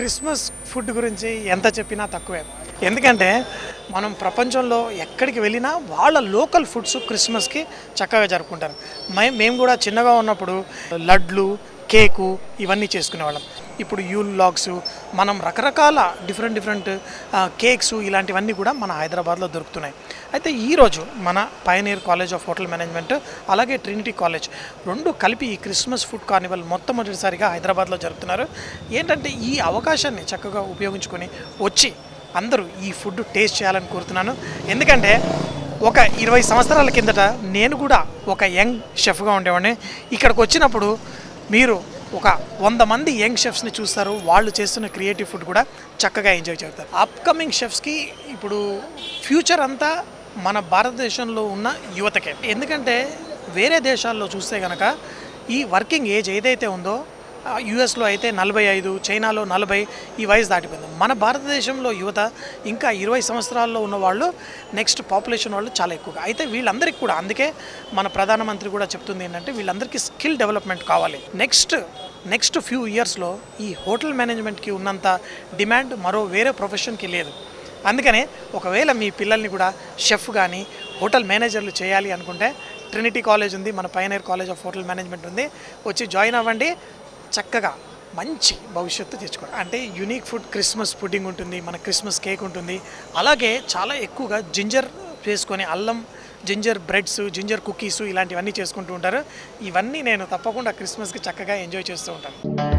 Christmas food గురించి ఎంత చెప్పినా తక్కువే ఎందుకంటే మనం ప్రపంచంలో ఎక్కడికి వెళ్ళినా వాళ్ళ లోకల్ ఫుడ్స్ క్రిస్మస్కి చక్కగా జరుపుకుంటారు మే మేము కూడా చిన్నగా ఉన్నప్పుడు లడ్లు కేకు ఇవన్నీ చేసుకునేవాళ్ళం ఇప్పుడు యూల్ లాగ్స్ మనం రకరకాల డిఫరెంట్ డిఫరెంట్ కేక్స్ ఇలాంటివన్నీ కూడా మన హైదరాబాద్లో దొరుకుతున్నాయి అయితే ఈరోజు మన pioneer college of hotel management అలాగే ట్రినిటీ కాలేజ్ రెండు కలిపి ఈ క్రిస్మస్ ఫుడ్ కార్నివల్ మొట్టమొదటిసారిగా హైదరాబాద్లో జరుపుతున్నారు ఏంటంటే ఈ అవకాశాన్ని చక్కగా ఉపయోగించుకొని వచ్చి అందరూ ఈ ఫుడ్ టేస్ట్ చేయాలని కోరుతున్నాను ఎందుకంటే ఒక ఇరవై సంవత్సరాల కిందట నేను కూడా ఒక యంగ్ షెఫ్గా ఉండేవాడిని ఇక్కడికి వచ్చినప్పుడు మీరు ఒక వంద మంది యంగ్ షెఫ్స్ని చూస్తారు వాళ్ళు చేస్తున్న క్రియేటివ్ ఫుడ్ కూడా చక్కగా ఎంజాయ్ చేస్తారు అప్కమింగ్ షెఫ్స్కి ఇప్పుడు ఫ్యూచర్ అంతా మన భారతదేశంలో ఉన్న యువతకే ఎందుకంటే వేరే దేశాల్లో చూస్తే కనుక ఈ వర్కింగ్ ఏజ్ ఏదైతే ఉందో యుఎస్లో అయితే నలభై ఐదు చైనాలో నలభై ఈ వయసు దాటిపోయింది మన భారతదేశంలో యువత ఇంకా ఇరవై సంవత్సరాల్లో ఉన్న వాళ్ళు నెక్స్ట్ పాపులేషన్ వాళ్ళు చాలా ఎక్కువగా అయితే వీళ్ళందరికీ కూడా అందుకే మన ప్రధానమంత్రి కూడా చెప్తుంది ఏంటంటే వీళ్ళందరికీ స్కిల్ డెవలప్మెంట్ కావాలి నెక్స్ట్ నెక్స్ట్ ఫ్యూ ఇయర్స్లో ఈ హోటల్ మేనేజ్మెంట్కి ఉన్నంత డిమాండ్ మరో వేరే ప్రొఫెషన్కి లేదు అందుకనే ఒకవేళ మీ పిల్లల్ని కూడా షెఫ్ కానీ హోటల్ మేనేజర్లు చేయాలి అనుకుంటే ట్రినిటీ కాలేజ్ ఉంది మన pioneer college of hotel management ఉంది వచ్చి జాయిన్ అవ్వండి చక్కగా మంచి భవిష్యత్తు తెచ్చుకోండి అంటే యూనిక్ ఫుడ్ క్రిస్మస్ పుడ్డింగ్ ఉంటుంది మన క్రిస్మస్ కేక్ ఉంటుంది అలాగే చాలా ఎక్కువగా జింజర్ వేసుకొని అల్లం జింజర్ బ్రెడ్స్ జింజర్ కుకీస్ ఇలాంటివన్నీ చేసుకుంటూ ఉంటారు ఇవన్నీ నేను తప్పకుండా క్రిస్మస్కి చక్కగా ఎంజాయ్ చేస్తూ ఉంటాను